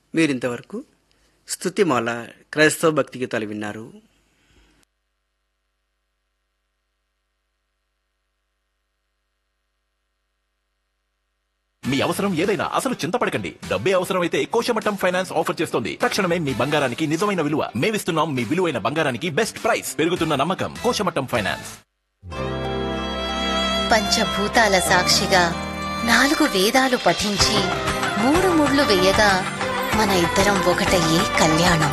మీరింతవరకు స్తుతిమాల క్రైస్తవ భక్తి గీతాలు విన్నారు మీ అవసరం ఏదైనా అసలు చింతపడకండి డబ్బే అవసరమైతే కోశమట్టం ఫైనాన్స్ ఆఫర్ చేస్తోంది తక్షణమే మీ బంగారానికి నిజమైన విలువ మేమిస్తున్నాం మీ విలువైన బంగారానికి బెస్ట్ ప్రైస్ పెరుగుతున్న నమ్మకం కోశమట్టం ఫైనాన్స్ పంచభూతాల సాక్షిగా నాలుగు వేదాలు పఠించి మూడు ముళ్ళు వేయగా మన ఇద్దరం ఒకటయ్యే కళ్యాణం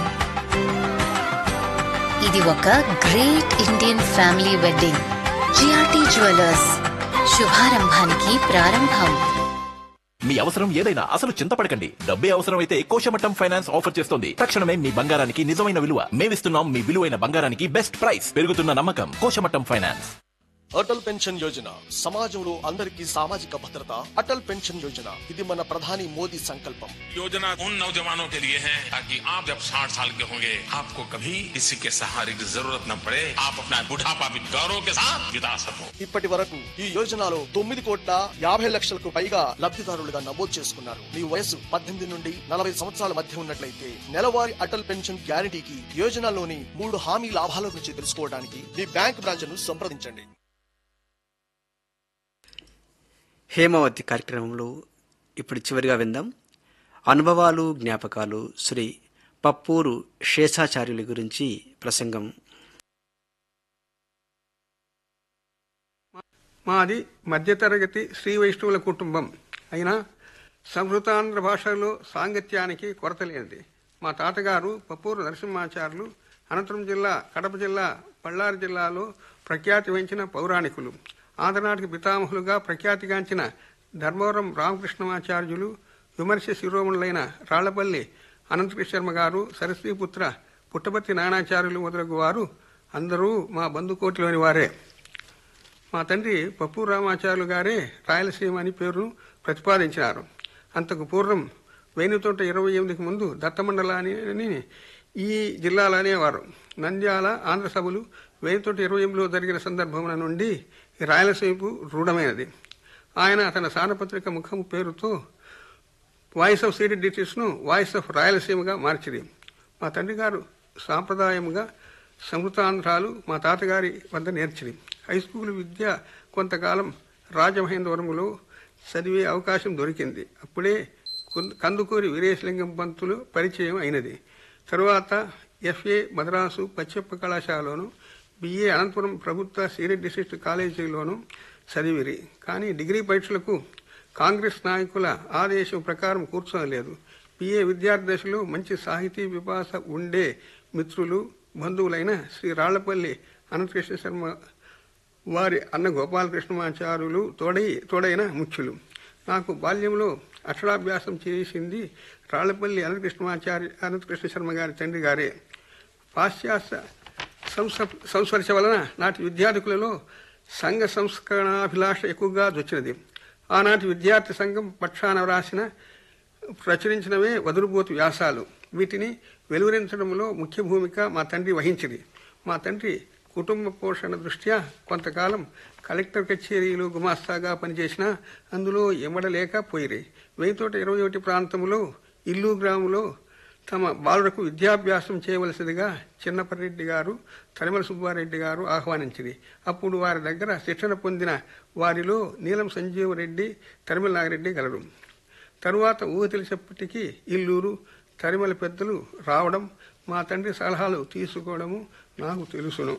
ఇది ఒక great Indian family wedding GRT jewellers శుభారంభానికి ప్రారంభం మీ అవసరం ఏదైనా అసలు చింతపడకండి డబ్బే అవసరమైతే కోశమట్టం ఫైనాన్స్ ఆఫర్ చేస్తోంది తక్షణమే మీ బంగారానికి నిజమైన విలువ మేమిస్తున్నాం మీ విలువైన బంగారానికి బెస్ట్ ప్రైస్ పెరుగుతున్న నమ్మకం కోశమట్టం ఫైనాన్స్ అటల్ పెన్షన్ యోజన సమాజంలో అందరికీ సామాజిక భద్రత అటల్ పెన్షన్ యోజన ఇది మన ప్రధాని మోదీ సంకల్పం योजना उन नौजवानों के लिए है ताकि आप जब 60 साल के होंगे आपको कभी किसी के सहारे की जरूरत न पड़े आप अपना बुढ़ापा भी गौरव के साथ बिता सको ఇప్పటి వరకు ఈ యోజనలో తొమ్మిది కోట్ల యాభై లక్షలకు పైగా లబ్ధిదారులుగా నమోదు చేసుకున్నారు మీ వయసు పద్దెనిమిది నుండి నలభై సంవత్సరాల మధ్య ఉన్నట్లయితే నెలవారీ అటల్ పెన్షన్ గ్యారంటీకి యోజనలోని మూడు హామీ లాభాల గురించి తెలుసుకోవడానికి మీ బ్యాంక్ బ్రాంచ్ ను సంప్రదించండి హేమావతి కార్యక్రమంలో ఇప్పుడు చివరిగా విందాం అనుభవాలు జ్ఞాపకాలు శ్రీ పప్పూరు శేషాచార్యుల గురించి ప్రసంగం మాది మధ్యతరగతి శ్రీ వైష్ణవుల కుటుంబం అయినా సంస్కృతాంధ్ర భాషలో సాంగత్యానికి కొరత లేనిది మా తాతగారు పప్పూరు నరసింహాచార్యులు అనంతపురం జిల్లా కడప జిల్లా బళ్ళారి జిల్లాలో ప్రఖ్యాతి వహించిన పౌరాణికులు ఆంధ్రనాటికి పితామహులుగా ప్రఖ్యాతిగాంచిన ధర్మవరం రామకృష్ణమాచార్యులు విమర్శ శిరోమణులైన రాళ్లపల్లి అనంతకృష్ణ గారు సరస్వీపుత్ర పుట్టపర్తి నానాచార్యులు మొదలగు వారు అందరూ మా బంధుకోటిలోని వారే మా తండ్రి పప్పు రామాచార్యులు గారే రాయలసీమ అని పేరును ప్రతిపాదించినారు అంతకు పూర్వం వేణుతోట ఇరవై ఎనిమిదికి ముందు దత్తమండలాన్ని ఈ జిల్లాలు అనేవారు నంద్యాల ఆంధ్ర సభలు వేణుతోట ఇరవై ఎనిమిదిలో జరిగిన సందర్భమున నుండి ఈ రాయలసీమకు రూఢమైనది ఆయన తన సానపత్రిక ముఖము పేరుతో వాయిస్ ఆఫ్ సీడెడ్ డిస్ట్రిక్ట్స్ను వాయిస్ ఆఫ్ రాయలసీమగా మార్చిది మా తండ్రి గారు సాంప్రదాయముగా సంస్కృతాంధ్రాలు మా తాతగారి వద్ద నేర్చింది హై స్కూల్ విద్య కొంతకాలం రాజమహేంద్రవరములో చదివే అవకాశం దొరికింది అప్పుడే కుంద- కందుకూరి వీరేశలింగం పంతులు పరిచయం అయినది తరువాత ఎఫ్ఏ మద్రాసు పశ్చిమ కళాశాలలోను బిఏ అనంతపురం ప్రభుత్వ సీనియర్ డిస్ట్రిక్ట్ కాలేజీలోను చదివిరి కానీ డిగ్రీ పరీక్షలకు కాంగ్రెస్ నాయకుల ఆదేశం ప్రకారం కూర్చోలేదు బిఏ విద్యార్థి దశలో మంచి సాహితీ విపాస ఉండే మిత్రులు బంధువులైన శ్రీ రాళ్లపల్లి అనంతకృష్ణ శర్మ వారి అన్న గోపాలకృష్ణమాచార్యులు తోడై తోడైన ముఖ్యులు నాకు బాల్యంలో అక్షరాభ్యాసం చేసింది రాళ్లపల్లి అనంతకృష్ణమాచార్య అనంతకృష్ణ శర్మ గారి తండ్రి గారే పాశ్చాత్య సంస్క- సంస్పర్శ వలన నాటి విద్యార్థులలో సంఘ సంస్కరణాభిలాష ఎక్కువగా వచ్చినది ఆనాటి విద్యార్థి సంఘం పక్షాన వ్రాసిన ప్రచురించినవే వదురుబోతు వ్యాసాలు వీటిని వెలువరించడంలో ముఖ్య భూమిక మా తండ్రి వహించింది మా తండ్రి కుటుంబ పోషణ దృష్ట్యా కొంతకాలం కలెక్టర్ కచేరీలు గుమాస్తాగా పనిచేసినా అందులో ఎమడలేకపోయిరి వెయ్యితోట ఇరవై ఒకటి ప్రాంతంలో ఇల్లు గ్రామంలో తమ బాలులకు విద్యాభ్యాసం చేయవలసిందిగా చిన్నపరెడ్డి గారు తరిమల సుబ్బారెడ్డి గారు ఆహ్వానించింది అప్పుడు వారి దగ్గర శిక్షణ పొందిన వారిలో నీలం సంజీవరెడ్డి తరిమల నాగిరెడ్డి గలరు తరువాత ఊహ తెలిసేపటికి ఇల్లూరు తరిమల పెద్దలు రావడం మా తండ్రి సలహాలు తీసుకోవడము నాకు తెలుసును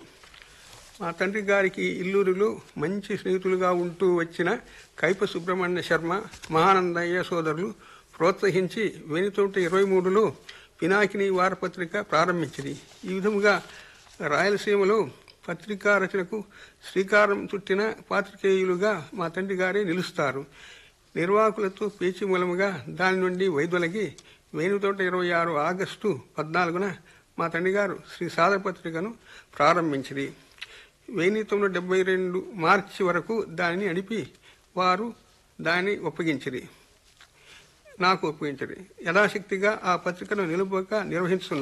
మా తండ్రి గారికి ఇల్లూరులో మంచి స్నేహితులుగా ఉంటూ వచ్చిన కైప సుబ్రహ్మణ్య శర్మ మహానందయ్య సోదరులు ప్రోత్సహించి వెనుతోట ఇరవై మూడులో పినాకిని వారపత్రిక ప్రారంభించింది ఈ విధముగా రాయలసీమలో పత్రికా రచనకు శ్రీకారం చుట్టిన పాత్రికేయులుగా మా తండ్రి గారే నిలుస్తారు నిర్వాహకులతో పేచి మూలముగా దాని నుండి వైదొలగి వేణుతోట ఇరవై ఆరు ఆగస్టు పద్నాలుగున మా తండ్రి గారు శ్రీ సాధన పత్రికను ప్రారంభించింది వెయ్యి తొమ్మిది డెబ్బై రెండు మార్చి వరకు దానిని నడిపి వారు దాన్ని ఒప్పగించిరి నాకు ఒప్పించరు యథాశక్తిగా ఆ పత్రికను నిలుపుగా నిర్వహిస్తున్నారు